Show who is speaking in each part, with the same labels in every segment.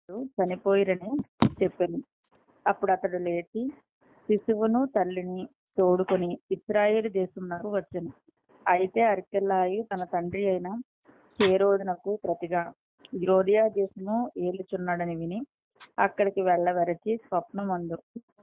Speaker 1: చనిపోయిరని చెప్పెను అప్పుడు అతడు లేచి శిశువును తల్లిని తోడుకొని ఇస్రాయేలు దేశమునకు వచ్చెను అయితే అర్కెల్లాయి తన తండ్రి అయిన హేరోదునకు ప్రతిగా యోధియా దేశము ఏలుచున్నాడని విని అక్కడికి వెళ్ళవరచి స్వప్నమందు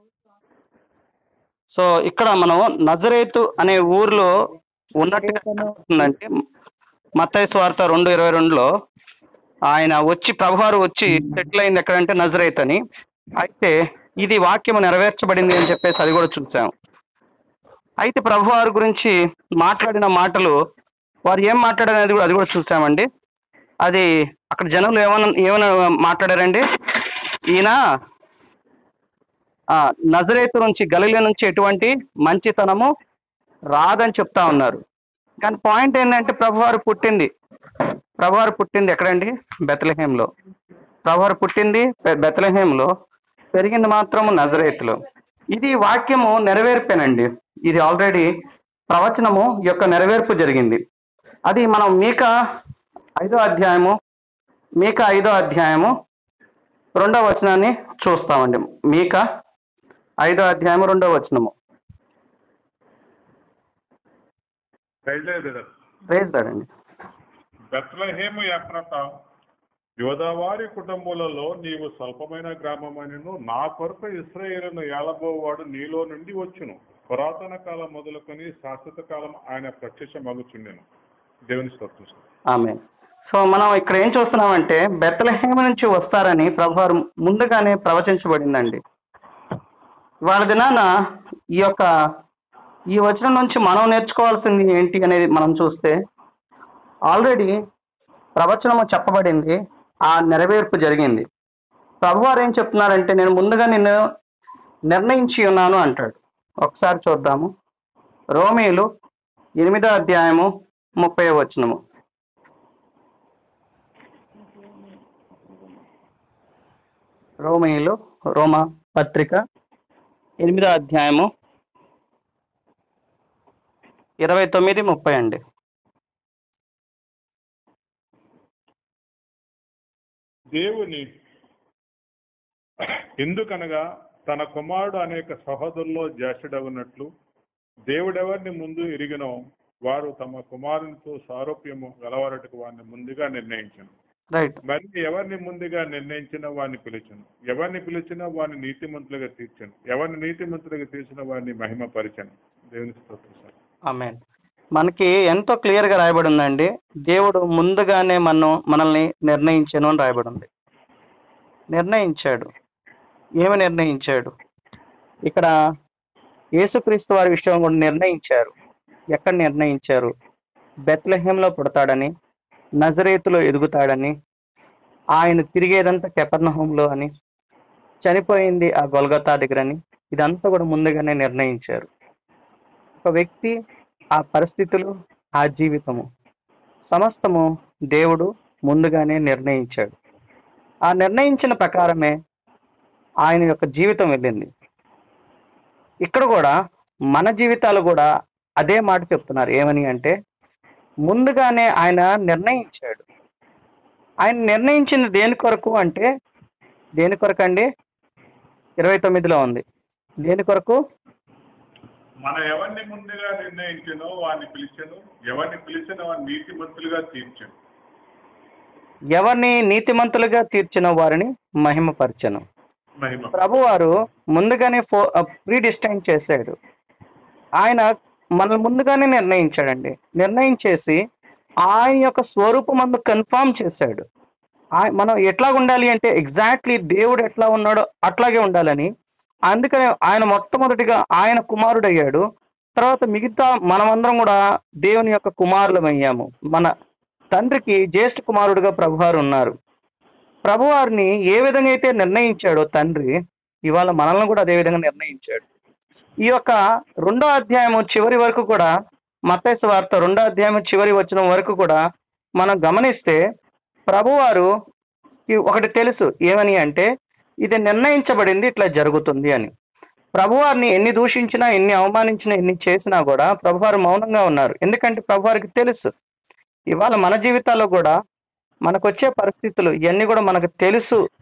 Speaker 2: సో ఇక్కడ మనం నజరేతు అనే ఊర్లో ఉన్నట్టుగా ఉందంటే మత్తయి స్వార్థ రెండు ఇరవై రెండులో ఆయన వచ్చి ప్రభువారు వచ్చి సెటిల్ అయింది ఎక్కడంటే నజరేత్ అని అయితే ఇది వాక్యము నెరవేర్చబడింది అని చెప్పేసి అది కూడా చూసాం అయితే ప్రభువారి గురించి మాట్లాడిన మాటలు వారు ఏం మాట్లాడారనేది కూడా అది కూడా చూసామండి అది అక్కడ జనులు ఏమన్నా ఏమైనా మాట్లాడారండి ఈయన ఆ నజరేతు నుంచి గలిలే నుంచి ఎటువంటి మంచితనము రాదని చెప్తా ఉన్నారు కానీ పాయింట్ ఏంటంటే ప్రభువారు పుట్టింది ప్రభువారు పుట్టింది ఎక్కడండి బెతలహేంలో ప్రభువారు పుట్టింది బె- బెతలహేంలో పెరిగింది మాత్రము నజరేతులో ఇది వాక్యము నెరవేర్పేనండి ఇది ఆల్రెడీ ప్రవచనము యొక్క నెరవేర్పు జరిగింది అది మనం మీక ఐదో అధ్యాయము మీక ఐదో అధ్యాయము రెండో వచనాన్ని చూస్తామండి మీక ఐదో అధ్యాయము రెండో వచనము
Speaker 3: దయచేసి
Speaker 2: ప్రేజ్ అండి
Speaker 3: బెత్లహేము ఎఫ్రత యోధవారి కుటుంబములలో నీవు స్వల్పమైన గ్రామమనిను నా కొరకు ఇస్రాయేలును ఏలబోవాడు నీలో నుండి వచ్చును పురాతన కాలం మొదలుకొని శాశ్వత కాలం ఆయన ప్రత్యక్ష మగుచుండెను దేవుని స్తోత్రం
Speaker 2: ఆమె సో మనం ఇక్కడ ఏం చూస్తున్నామంటే బెత్తలహేమ నుంచి వస్తారని ప్రభువారు ముందుగానే ప్రవచించబడిందండి వాళ్ళ దినాన ఈ యొక్క ఈ వచనం నుంచి మనం నేర్చుకోవాల్సింది ఏంటి అనేది మనం చూస్తే ఆల్రెడీ ప్రవచనము చెప్పబడింది ఆ నెరవేర్పు జరిగింది ప్రభువారు ఏం చెప్తున్నారంటే నేను ముందుగా నిన్ను నిర్ణయించి ఉన్నాను అంటాడు ఒకసారి చూద్దాము రోమీలు ఎనిమిదో అధ్యాయము ముప్పై వచనము రోమీయులు రోమ పత్రిక ఎనిమిదో అధ్యాయము ఇరవై తొమ్మిది ముప్పై అండి
Speaker 3: దేవుని ఎందుకనగా తన కుమారుడు అనేక సహోదరుల్లో జ్యేష్ఠుడవునట్లు దేవుడెవరిని ముందు ఎరిగినో వారు తమ కుమారునితో సారూప్యము గలవారటకు వారిని ముందుగా నిర్ణయించను
Speaker 2: రైట్
Speaker 3: మరి ఎవరిని ముందుగా నిర్ణయించిన వారిని పిలిచను ఎవరిని పిలిచినా వారిని నీతిమంతులుగా తీర్చను ఎవరిని నీతిమంతులుగా తీర్చిన వారిని మహిమపరిచను దేవుని స్తోత్రం సార్
Speaker 2: ఆమె మనకి ఎంతో క్లియర్ గా రాయబడి ఉందండి దేవుడు ముందుగానే మనం మనల్ని నిర్ణయించను అని రాయబడి ఉంది నిర్ణయించాడు ఏమి నిర్ణయించాడు ఇక్కడ యేసుక్రీస్తు వారి విషయం కూడా నిర్ణయించారు ఎక్కడ నిర్ణయించారు బెత్లహేంలో పుడతాడని నజరేతులో ఎదుగుతాడని ఆయన తిరిగేదంతా కెపర్నహోంలో అని చనిపోయింది ఆ గొల్గతా దగ్గరని ఇదంతా కూడా ముందుగానే నిర్ణయించారు ఒక వ్యక్తి ఆ పరిస్థితులు ఆ జీవితము సమస్తము దేవుడు ముందుగానే నిర్ణయించాడు ఆ నిర్ణయించిన ప్రకారమే ఆయన యొక్క జీవితం వెళ్ళింది ఇక్కడ కూడా మన జీవితాలు కూడా అదే మాట చెప్తున్నారు ఏమని అంటే ముందుగానే ఆయన నిర్ణయించాడు ఆయన నిర్ణయించింది దేని కొరకు అంటే దేని కొరకు అండి ఇరవై తొమ్మిదిలో ఉంది దేని కొరకు
Speaker 3: మనం ఎవరిని ముందుగా నిర్ణయించినో వారిని పిలిచను ఎవరిని పిలిచిన వారిని నీతిమంతులుగా తీర్చను
Speaker 2: ఎవరిని నీతిమంతులుగా తీర్చిన వారిని మహిమపరచను
Speaker 3: మహిమ
Speaker 2: ప్రభువారు ముందుగానే ఫో ప్రీ డిస్టైన్ చేశాడు ఆయన మనల్ని ముందుగానే నిర్ణయించాడండి నిర్ణయించేసి ఆయన యొక్క స్వరూపమందు కన్ఫామ్ చేశాడు ఆయ- మనం ఎట్లా ఉండాలి అంటే ఎగ్జాక్ట్లీ దేవుడు ఎట్లా ఉన్నాడో అట్లాగే ఉండాలని అందుకనే ఆయన మొట్టమొదటిగా ఆయన కుమారుడయ్యాడు తర్వాత మిగతా మనమందరం కూడా దేవుని యొక్క కుమారులమయ్యాము మన తండ్రికి జ్యేష్ఠ కుమారుడుగా ప్రభువారు ఉన్నారు ప్రభువారిని ఏ విధంగా అయితే నిర్ణయించాడో తండ్రి ఇవాళ మనల్ని కూడా అదే విధంగా నిర్ణయించాడు ఈ యొక్క రెండో అధ్యాయము చివరి వరకు కూడా మత్తైసు వార్త రెండో అధ్యాయం చివరి వచ్చిన వరకు కూడా మనం గమనిస్తే ప్రభువారు ఒకటి తెలుసు ఏమని అంటే ఇది నిర్ణయించబడింది ఇట్లా జరుగుతుంది అని ప్రభువారిని ఎన్ని దూషించినా ఎన్ని అవమానించినా ఎన్ని చేసినా కూడా ప్రభువారు మౌనంగా ఉన్నారు ఎందుకంటే ప్రభువారికి తెలుసు ఇవాళ మన జీవితాల్లో కూడా మనకు వచ్చే పరిస్థితులు ఇవన్నీ కూడా మనకు తెలుసు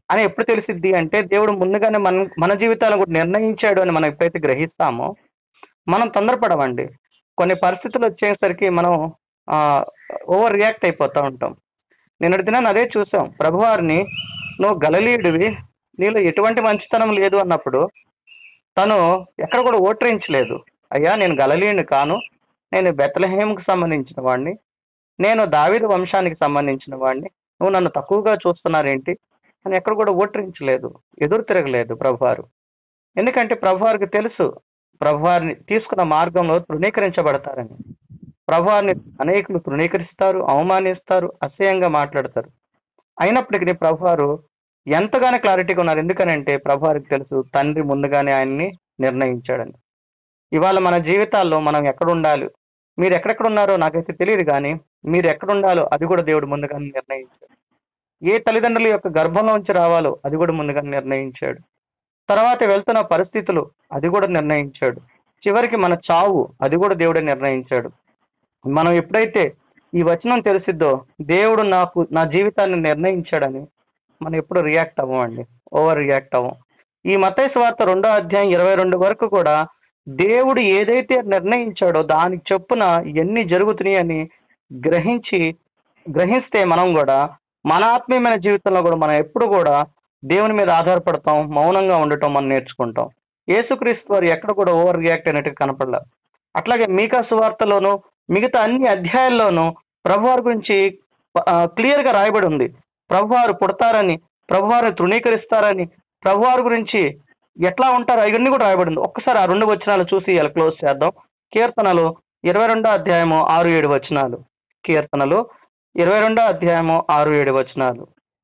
Speaker 2: అని ఎప్పుడు తెలిసిద్ది అంటే దేవుడు ముందుగానే మన మన జీవితాలను కూడా నిర్ణయించాడు అని మనం ఎప్పుడైతే గ్రహిస్తామో మనం తొందరపడమండి కొన్ని పరిస్థితులు వచ్చేసరికి మనం ఓవర్ రియాక్ట్ అయిపోతూ ఉంటాం నిన్నటి దినాన్ని అదే చూసాం ప్రభువారిని నువ్వు గలలీయుడివి నీలో ఎటువంటి మంచితనం లేదు అన్నప్పుడు తను ఎక్కడ కూడా ఓట్రించలేదు అయ్యా నేను గలలీయుని కాను నేను బెత్లహేముకు సంబంధించిన వాడిని నేను దావీదు వంశానికి సంబంధించిన వాడిని నువ్వు నన్ను తక్కువగా చూస్తున్నారేంటి అని ఎక్కడ కూడా ఓట్రించలేదు ఎదురు తిరగలేదు ప్రభువారు ఎందుకంటే ప్రభువారికి తెలుసు ప్రభువారిని తీసుకున్న మార్గంలో తృణీకరించబడతారని ప్రభువారిని అనేకులు తృణీకరిస్తారు అవమానిస్తారు అసహ్యంగా మాట్లాడతారు అయినప్పటికీ ప్రభువారు ఎంతగానో క్లారిటీగా ఉన్నారు ఎందుకనంటే ప్రభువారికి తెలుసు తండ్రి ముందుగానే ఆయన్ని నిర్ణయించాడని ఇవాళ మన జీవితాల్లో మనం ఎక్కడ ఉండాలి మీరు ఎక్కడెక్కడ ఉన్నారో నాకైతే తెలియదు కానీ మీరు ఎక్కడ ఉండాలో అది కూడా దేవుడు ముందుగానే నిర్ణయించాడు ఏ తల్లిదండ్రుల యొక్క గర్భంలో నుంచి రావాలో అది కూడా ముందుగానే నిర్ణయించాడు తర్వాత వెళ్తున్న పరిస్థితులు అది కూడా నిర్ణయించాడు చివరికి మన చావు అది కూడా దేవుడే నిర్ణయించాడు మనం ఎప్పుడైతే ఈ వచనం తెలిసిద్దో దేవుడు నాకు నా జీవితాన్ని నిర్ణయించాడని మనం ఎప్పుడు రియాక్ట్ అవ్వమండి ఓవర్ రియాక్ట్ అవ్వం ఈ మతైసు వార్త రెండో అధ్యాయం ఇరవై రెండు వరకు కూడా దేవుడు ఏదైతే నిర్ణయించాడో దానికి చొప్పున ఎన్ని జరుగుతున్నాయి అని గ్రహించి గ్రహిస్తే మనం కూడా మన ఆత్మీయమైన జీవితంలో కూడా మనం ఎప్పుడు కూడా దేవుని మీద ఆధారపడతాం మౌనంగా ఉండటం మనం నేర్చుకుంటాం యేసుక్రీస్తు వారు ఎక్కడ కూడా ఓవర్ రియాక్ట్ అయినట్టు కనపడలే అట్లాగే మీకా సువార్తలోను మిగతా అన్ని అధ్యాయాల్లోనూ ప్రభువారి గురించి క్లియర్ గా రాయబడి ఉంది ప్రభువారు పుడతారని ప్రభువారు తృణీకరిస్తారని ప్రభువారి గురించి ఎట్లా ఉంటారో ఇవన్నీ కూడా రాయబడింది ఒక్కసారి ఆ రెండు వచనాలు చూసి ఇలా క్లోజ్ చేద్దాం కీర్తనలు ఇరవై రెండో అధ్యాయము ఆరు ఏడు వచనాలు కీర్తనలు ఇరవై రెండో అధ్యాయము ఆరు ఏడు వచనాలు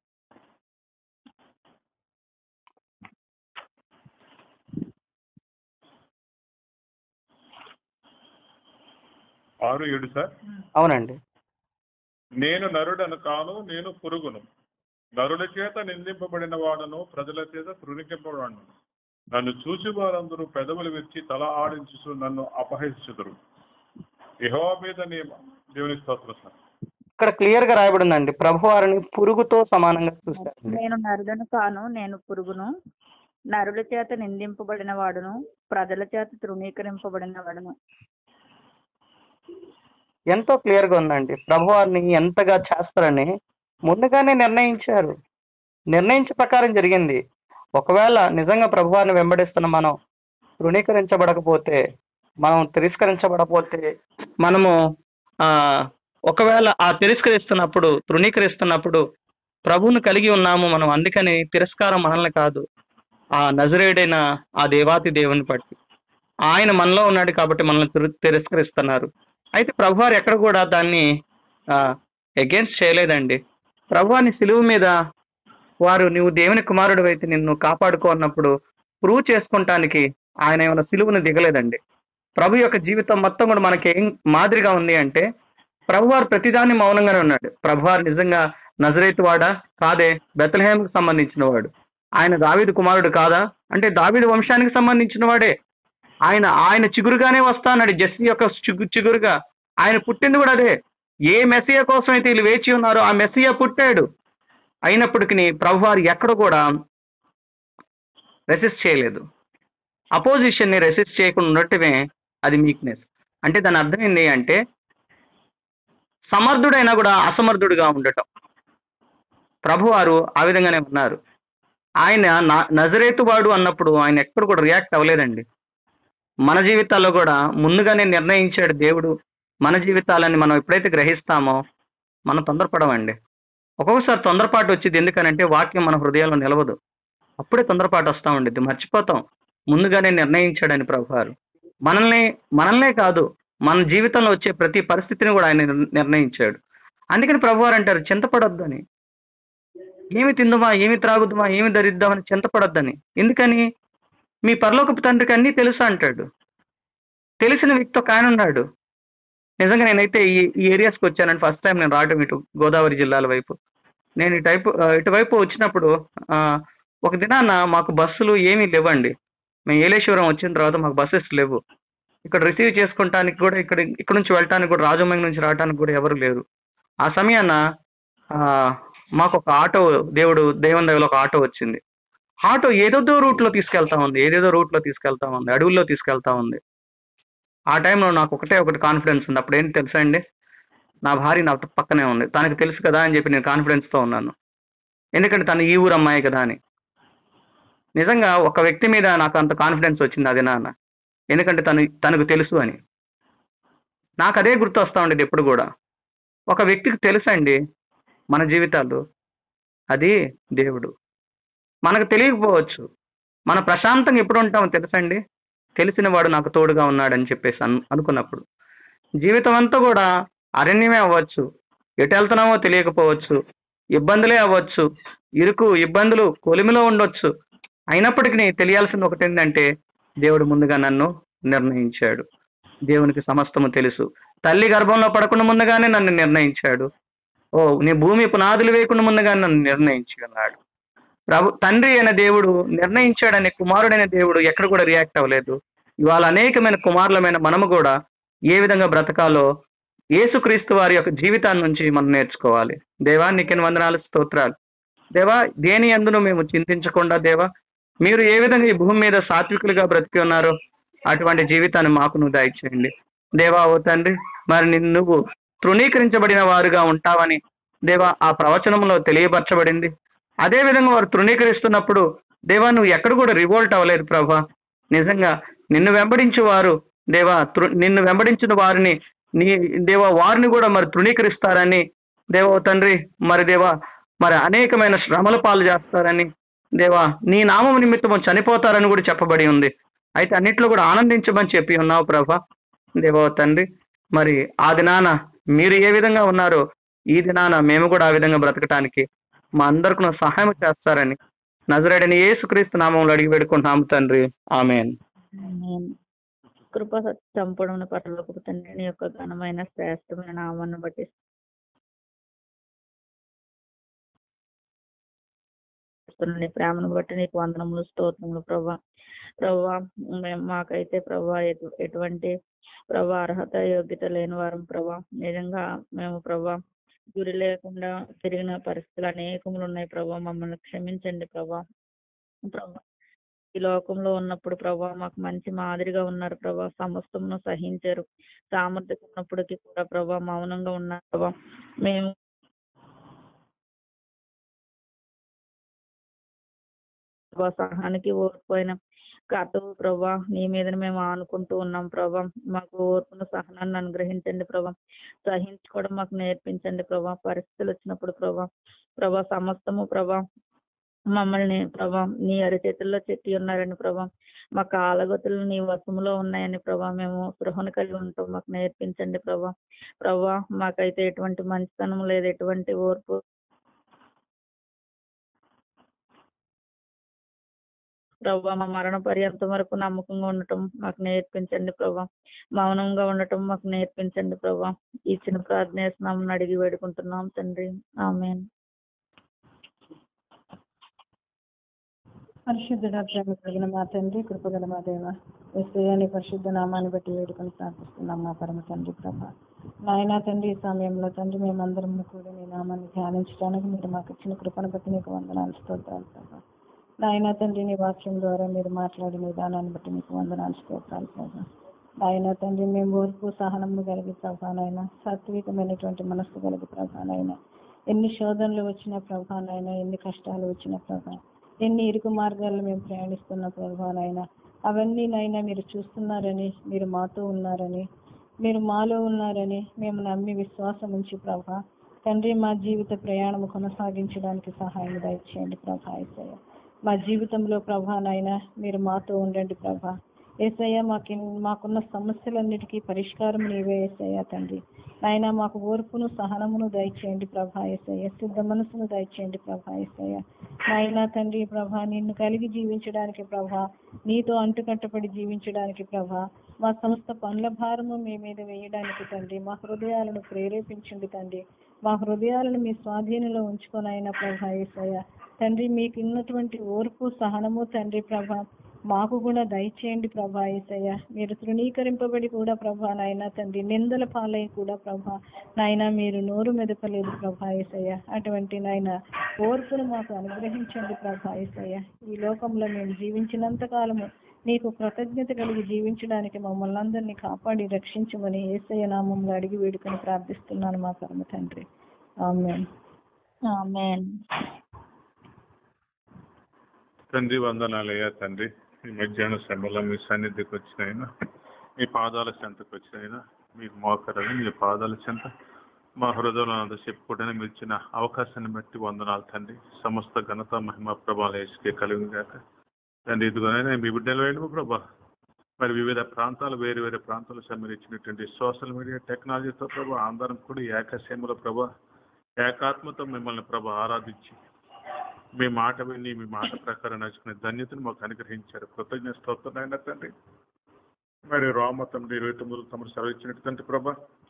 Speaker 3: ఆరు ఏడు సార్
Speaker 2: అవునండి
Speaker 3: నేను నరుడను కాను నేను పురుగును నరుల చేత నిందింపబడిన వాడను ప్రజల చేత తృణికింపబడను నన్ను చూసి వారందరూ పెదవులు వెచ్చి తల ఆడించు నన్ను అపహసించుదురు యెహోవా మీద నీ దేవుని స్తోత్రం సార్
Speaker 2: ఇక్కడ క్లియర్ గా రాయబడిందండి ప్రభువారిని పురుగుతో సమానంగా చూశారండి
Speaker 1: నేను నరుడను కాను నేను పురుగును నరుల చేత నిందింపబడిన వాడును ప్రజల చేత తృణీకరింపబడిన వాడును
Speaker 2: ఎంతో క్లియర్ గా ఉందండి ప్రభువారిని ఎంతగా చేస్తారని ముందుగానే నిర్ణయించారు నిర్ణయించే ప్రకారం జరిగింది ఒకవేళ నిజంగా ప్రభువారిని వెంబడిస్తున్న మనం తృణీకరించబడకపోతే మనం తిరస్కరించబడపోతే మనము ఆ ఒకవేళ ఆ తిరస్కరిస్తున్నప్పుడు తృణీకరిస్తున్నప్పుడు ప్రభువును కలిగి ఉన్నాము మనం అందుకని తిరస్కారం మనల్ని కాదు ఆ నజరేడైన ఆ దేవాతి దేవుని బట్టి ఆయన మనలో ఉన్నాడు కాబట్టి మనల్ని తిరు- తిరస్కరిస్తున్నారు అయితే ప్రభువారు ఎక్కడ కూడా దాన్ని అగేన్స్ట్ చేయలేదండి ప్రభువాని సిలువు మీద వారు నువ్వు దేవుని కుమారుడు అయితే నిన్ను కాపాడుకో అన్నప్పుడు ప్రూవ్ చేసుకుంటానికి ఆయన ఏమైనా సిలువును దిగలేదండి ప్రభు యొక్క జీవితం మొత్తం కూడా మనకి ఏం మాదిరిగా ఉంది అంటే ప్రభువారు ప్రతిదాన్ని మౌనంగానే ఉన్నాడు ప్రభువారు నిజంగా నజరేతు వాడా కాదే బెతలహేమ్కి సంబంధించిన వాడు ఆయన దావీదు కుమారుడు కాదా అంటే దావీదు వంశానికి సంబంధించిన వాడే ఆయన ఆయన చిగురుగానే వస్తా అన్నాడు జస్సి యొక్క చిగు చిగురుగా ఆయన పుట్టింది కూడా అదే ఏ మెస్సియా కోసం అయితే వీళ్ళు వేచి ఉన్నారో ఆ మెస్సియా పుట్టాడు అయినప్పటికీ ప్రభువారు ఎక్కడ కూడా రెసిస్ట్ చేయలేదు అపోజిషన్ ని రెసిస్ట్ చేయకుండా ఉండటమే అది వీక్నెస్ అంటే దాని అర్థం ఏంటి అంటే సమర్థుడైనా కూడా అసమర్థుడుగా ఉండటం ప్రభువారు ఆ విధంగానే ఉన్నారు ఆయన న- నజరేతు వాడు అన్నప్పుడు ఆయన ఎక్కడ కూడా రియాక్ట్ అవ్వలేదండి మన జీవితాల్లో కూడా ముందుగానే నిర్ణయించాడు దేవుడు మన జీవితాలని మనం ఎప్పుడైతే గ్రహిస్తామో మనం తొందరపడమండి ఒక్కొక్కసారి తొందరపాటు వచ్చింది ఎందుకనంటే వాక్యం మన హృదయంలో నిలవదు అప్పుడే తొందరపాటు వస్తా ఉండిద్ది మర్చిపోతాం ముందుగానే నిర్ణయించాడని ప్రభువారు మనల్ని మనల్నే కాదు మన జీవితంలో వచ్చే ప్రతి పరిస్థితిని కూడా ఆయన నిర్- నిర్ణయించాడు అందుకని ప్రభువారు అంటారు చింతపడొద్దని ఏమి తిందుమా ఏమి త్రాగుదుమా ఏమి ధరిద్దామని చింతపడొద్దని ఎందుకని మీ పరలోకపు తండ్రికి అన్నీ తెలుసు అంటాడు తెలిసిన వ్యక్తి ఒక ఆయన ఉన్నాడు నిజంగా నేనైతే ఈ ఈ ఏరియాస్కి వచ్చానండి ఫస్ట్ టైం నేను రావడం ఇటు గోదావరి జిల్లాల వైపు నేను ఇటువైపు ఆ, ఇటువైపు వచ్చినప్పుడు ఆ, ఒక దినాన మాకు బస్సులు ఏమీ లేవండి మేము ఏలేశ్వరం వచ్చిన తర్వాత మాకు బస్సెస్ లేవు ఇక్కడ రిసీవ్ చేసుకుంటానికి కూడా ఇక్కడ ఇక్కడ నుంచి వెళ్ళటానికి కూడా రాజమండ్రి నుంచి రావడానికి కూడా ఎవరు లేరు ఆ సమయాన ఆ, మాకు ఒక ఆటో దేవుడు దేవుని దగ్గర ఒక ఆటో వచ్చింది ఆటో ఏదేదో రూట్ లో తీసుకెళ్తా ఉంది ఏదేదో రూట్ లో తీసుకెళ్తా ఉంది అడవుల్లో తీసుకెళ్తా ఉంది ఆ టైంలో నాకు ఒకటే ఒకటి కాన్ఫిడెన్స్ ఉంది అప్పుడు ఏంటి తెలుసా అండి నా భార్య నా పక్కనే ఉంది తనకు తెలుసు కదా అని చెప్పి నేను కాన్ఫిడెన్స్ తో ఉన్నాను ఎందుకంటే తను ఈ ఊరు అమ్మాయి కదా అని నిజంగా ఒక వ్యక్తి మీద నాకు అంత కాన్ఫిడెన్స్ వచ్చింది అది నాన్న ఎందుకంటే తను తనకు తెలుసు అని నాకు అదే గుర్తు వస్తా ఉండేది ఎప్పుడు కూడా ఒక వ్యక్తికి తెలుసండి మన జీవితాలు అది దేవుడు మనకు తెలియకపోవచ్చు మన ప్రశాంతంగా ఎప్పుడు ఉంటామో తెలుసండి తెలిసిన వాడు నాకు తోడుగా ఉన్నాడని చెప్పేసి అను అనుకున్నప్పుడు జీవితం అంతా కూడా అరణ్యమే అవ్వచ్చు ఎటు వెళ్తున్నామో తెలియకపోవచ్చు ఇబ్బందులే అవ్వచ్చు ఇరుకు ఇబ్బందులు కొలిమిలో ఉండొచ్చు అయినప్పటికీ తెలియాల్సింది ఒకటి ఏంటంటే దేవుడు ముందుగా నన్ను నిర్ణయించాడు దేవునికి సమస్తము తెలుసు తల్లి గర్భంలో పడకుండా ముందుగానే నన్ను నిర్ణయించాడు ఓ నీ భూమి పునాదులు వేయకుండా ముందుగానే నన్ను నిర్ణయించి ఉన్నాడు ప్రభు తండ్రి అయిన దేవుడు నిర్ణయించాడని కుమారుడైన దేవుడు ఎక్కడ కూడా రియాక్ట్ అవ్వలేదు ఇవాళ అనేకమైన కుమారులమైన మనము కూడా ఏ విధంగా బ్రతకాలో యేసుక్రీస్తు వారి యొక్క జీవితాన్ని నుంచి మనం నేర్చుకోవాలి దేవా నీకెన్ వందనాలు స్తోత్రాలు దేవా దేని అందును మేము చింతించకుండా దేవా మీరు ఏ విధంగా ఈ భూమి మీద సాత్వికులుగా బ్రతికి ఉన్నారో అటువంటి జీవితాన్ని మాకు నువ్వు దయచేయండి దేవా ఓ తండ్రి మరి నిన్ను నువ్వు తృణీకరించబడిన వారుగా ఉంటావని దేవా ఆ ప్రవచనంలో తెలియపరచబడింది అదే విధంగా వారు తృణీకరిస్తున్నప్పుడు దేవా నువ్వు ఎక్కడ కూడా రివోల్ట్ అవ్వలేదు ప్రభా నిజంగా నిన్ను వెంబడించు వారు దేవా తృ నిన్ను వెంబడించిన వారిని నీ దేవా వారిని కూడా మరి తృణీకరిస్తారని దేవా ఓ తండ్రి మరి దేవా మరి అనేకమైన శ్రమల పాలు చేస్తారని దేవా నీ నామం నిమిత్తము చనిపోతారని కూడా చెప్పబడి ఉంది అయితే అన్నిట్లో కూడా ఆనందించమని చెప్పి ఉన్నావు ప్రభా దేవా ఓ తండ్రి మరి ఆ దినాన మీరు ఏ విధంగా ఉన్నారో ఈ దినాన మేము కూడా ఆ విధంగా బ్రతకటానికి మా అందరికి నువ్వు సహాయం చేస్తారని నజరేడని యేసుక్రీస్తు నామంలో అడిగి పెడుకుంటున్నాము తండ్రి ఆమెన్
Speaker 1: ఆమేన్. కృప చంపడం పట్ల తండ్రి నీ యొక్క ఘనమైన శ్రేష్టమైన నామాన్ని బట్టి స్తున్న నీ ప్రేమను బట్టి నీకు వందనములు స్తోత్రములు ప్రభా ప్రభా మేము మాకైతే ప్రభా ఎటు ఎటువంటి ప్రభా అర్హత యోగ్యత లేని వారం ప్రభా నిజంగా మేము ప్రభా గురి లేకుండా తిరిగిన పరిస్థితులు అనేకములు ఉన్నాయి ప్రభా మమ్మల్ని క్షమించండి ప్రభా ప్రభా ఈ లోకంలో ఉన్నప్పుడు ప్రభా మాకు మంచి మాదిరిగా ఉన్నారు ప్రభా సమస్తమును సహించారు సామర్థ్యం ఉన్నప్పటికీ కూడా ప్రభా మౌనంగా ఉన్నారు ప్రభా మేము ప్రభా సహనానికి ఓర్పోయిన కర్తవు ప్రభా నీ మీద మేము ఆనుకుంటూ ఉన్నాం ప్రభా మాకు ఓర్పును సహనాన్ని అనుగ్రహించండి ప్రభా సహించుకోవడం మాకు నేర్పించండి ప్రభా పరిస్థితులు వచ్చినప్పుడు ప్రభా ప్రభా సమస్తము ప్రభా మమ్మల్ని ప్రభా నీ అరిచేతుల్లో చెట్టి ఉన్నారని ప్రభా మా కాలగతులు నీ వశములో ఉన్నాయని ప్రభా మేము స్పృహను కలిగి ఉంటాం మాకు నేర్పించండి ప్రభా ప్రభా మాకైతే ఎటువంటి మంచితనం లేదు ఎటువంటి ఓర్పు ప్రభా మా మరణ పర్యంతం వరకు నమ్మకంగా ఉండటం మాకు నేర్పించండి ప్రభా మౌనంగా ఉండటం మాకు నేర్పించండి ప్రభా ఇచ్చిన ప్రార్థన అడిగి వేడుకుంటున్నాం తండ్రి ఆమెన్
Speaker 4: పరిశుద్ధుడ ప్రేమ కలిగిన మా తండ్రి కృపగల మా దేవ ఎస్ఐని పరిశుద్ధ నామాన్ని బట్టి వేడుకొని ప్రార్థిస్తున్నాం మా పరమ తండ్రి ప్రభ నాయన తండ్రి ఈ సమయంలో తండ్రి మేమందరం కూడా నీ నామాన్ని ధ్యానించడానికి మీరు మాకు ఇచ్చిన కృపను బట్టి నీకు వందనాలు స్తోత్రాలు ప్రభా నాయన తండ్రి నీ వాక్యం ద్వారా మీరు మాట్లాడిన విధానాన్ని బట్టి నీకు వందనాలు స్తోత్రాలు ప్రభా నాయన తండ్రి మేము ఓర్పు సహనము కలిగి ప్రభానైనా సాత్వికమైనటువంటి మనస్సు కలిగి ప్రభానైనా ఎన్ని శోధనలు వచ్చిన ప్రభానైనా ఎన్ని కష్టాలు వచ్చిన ప్రభా ఎన్ని ఇరుకు మార్గాల్లో మేము ప్రయాణిస్తున్న ప్రభానైనా అవన్నీ నైనా మీరు చూస్తున్నారని మీరు మాతో ఉన్నారని మీరు మాలో ఉన్నారని మేము నమ్మి విశ్వాసం ఉంచి ప్రభా తండ్రి మా జీవిత ప్రయాణం కొనసాగించడానికి సహాయం దయచేయండి ప్రభా ఏసయ్య మా జీవితంలో ప్రభానైనా మీరు మాతో ఉండండి ప్రభా ఏసయ్య మాకు మాకున్న సమస్యలన్నిటికీ పరిష్కారం నీవే ఏసయ్య తండ్రి నాయన మాకు ఓర్పును సహనమును దయచేయండి ప్రభా ఏసయ్య సిద్ధ మనసును దయచేయండి ప్రభా ఏసయ్య నాయన తండ్రి ప్రభా నిన్ను కలిగి జీవించడానికి ప్రభా నీతో అంటుకట్టపడి జీవించడానికి ప్రభా మా సంస్థ పనుల భారము మీ మీద వేయడానికి తండ్రి మా హృదయాలను ప్రేరేపించండి తండ్రి మా హృదయాలను మీ స్వాధీనంలో ఉంచుకొని అయిన ప్రభా ఏసయ్య తండ్రి మీకు ఉన్నటువంటి ఓర్పు సహనము తండ్రి ప్రభా మాకు కూడా దయచేయండి ప్రభా ఏసయ్య మీరు తృణీకరింపబడి కూడా ప్రభా నాయన తండ్రి నిందల పాలై కూడా ప్రభా నాయన మీరు నోరు మెదపలేదు ప్రభా ఏసయ్య అటువంటి నాయన ఓర్పును మాకు అనుగ్రహించండి ప్రభా ఏసయ్య ఈ లోకంలో మేము జీవించినంత కాలము నీకు కృతజ్ఞత కలిగి జీవించడానికి మమ్మల్ని అందరినీ కాపాడి రక్షించమని ఏసయ్య నామంలో అడిగి వేడుకొని ప్రార్థిస్తున్నాను మా పరమ తండ్రి ఆమె
Speaker 1: ఆమేన్
Speaker 3: తండ్రి వందనాలయ్యా తండ్రి ఈ మధ్యాహ్న సమయంలో మీ సన్నిధికి వచ్చినైనా మీ పాదాల చెంతకు వచ్చినైనా మీకు మోకరని మీ పాదాల చెంత మా హృదయంలో అంతా చెప్పుకోవడానికి మీరు ఇచ్చిన అవకాశాన్ని బట్టి వందనాలు తండ్రి సమస్త ఘనత మహిమ ప్రభావాలు వేసుకే కలిగి కాక తండ్రి ఇదిగోనైనా మీ బిడ్డలు వేయడము ప్రభా మరి వివిధ ప్రాంతాలు వేరు వేరే ప్రాంతాలు సంబంధించినటువంటి సోషల్ మీడియా టెక్నాలజీతో ప్రభా అందరం కూడా ఏకసేమల ప్రభా ఏకాత్మతో మిమ్మల్ని ప్రభా ఆరాధించి మీ మాట విని మీ మాట ప్రకారం నడుచుకునే ధన్యతను మాకు అనుగ్రహించారు కృతజ్ఞ స్తోత్రమైన తండ్రి మరి రోమ తండ్రి ఇరవై తొమ్మిది తమరు సెలవు ఇచ్చినట్టు తండ్రి ప్రభా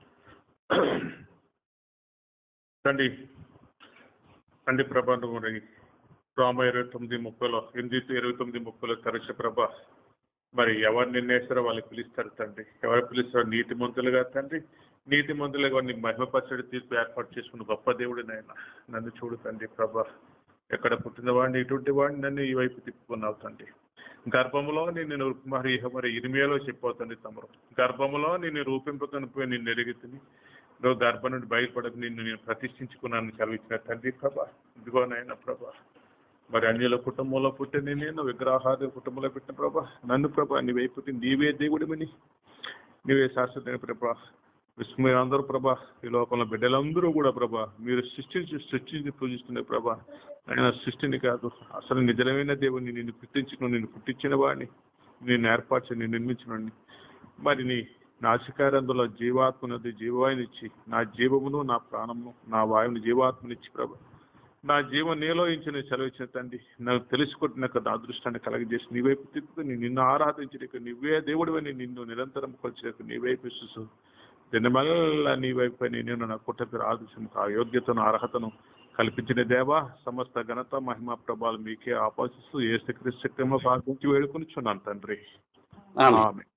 Speaker 3: తండ్రి తండ్రి ప్రభా నువ్వు మరి రోమ ఇరవై తొమ్మిది ముప్పైలో ఎనిమిది ఇరవై తొమ్మిది ముప్పైలో తరచు ప్రభా మరి ఎవరు నిర్ణయిస్తారో వాళ్ళకి పిలుస్తారు తండ్రి ఎవరు పిలుస్తారో నీతి మంతులుగా తండ్రి నీతి మంతులుగా నీ మహిమపరచడి తీర్పు ఏర్పాటు చేసుకున్న గొప్ప దేవుడి నాయన నన్ను చూడు తండ్రి ప్రభా ఎక్కడ పుట్టిన వాడిని ఇటువంటి వాడిని నన్ను ఈ వైపు తిప్పుకున్నావు తండ్రి గర్భములో నేను మరి మరి ఇరిమియాలో చెప్పవుతుంది తమరు గర్భములో నేను రూపింపకనిపోయి నిన్ను ఎరిగితిని నువ్వు గర్భం నుండి బయటపడకు నిన్ను నేను ప్రతిష్ఠించుకున్నాను చదివించిన తండ్రి ప్రభా ఇదిగో నాయన ప్రభా మరి అన్యుల కుటుంబంలో పుట్టిన నేను విగ్రహాది కుటుంబంలో పెట్టిన ప్రభా నన్ను ప్రభా నీ వైపు నీవే దేవుడిమని నీవే శాశ్వత ప్రభా మీరు అందరూ ప్రభా ఈ లోకంలో బిడ్డలందరూ కూడా ప్రభా మీరు సృష్టించి సృష్టించి పూజిస్తున్న ప్రభా ఆయన సృష్టిని కాదు అసలు నిజమైన దేవుని నిన్ను పుట్టించుకుని నిన్ను పుట్టించిన వాడిని నిన్ను ఏర్పాటు నిన్ను నిర్మించిన మరి నీ నాసికారందులో జీవాత్మనది జీవాయునిచ్చి నా జీవమును నా ప్రాణమును నా వాయువుని జీవాత్మనిచ్చి ప్రభా నా జీవం నీలో ఇచ్చిన సెలవిచ్చిన తండ్రి నాకు తెలుసుకుంటున్న నా అదృష్టాన్ని కలగజేసి నీ వైపు తిప్పుకుని నిన్ను ఆరాధించడానికి నువ్వే దేవుడివని నిన్ను నిరంతరం కొలిచేకు నీ వైపు చూసు దినమల్లా నీ వైపు నేను నా కుటుంబ ఆదర్శంకు ఆ యోగ్యతను అర్హతను కల్పించిన దేవా సమస్త ఘనత మహిమ ప్రభావాలు మీకే ఆపాదిస్తూ ఏ శక్తి శక్తిలో ప్రార్థించి వేడుకొని చున్నాను తండ్రి
Speaker 2: ఆమె
Speaker 3: ఆమె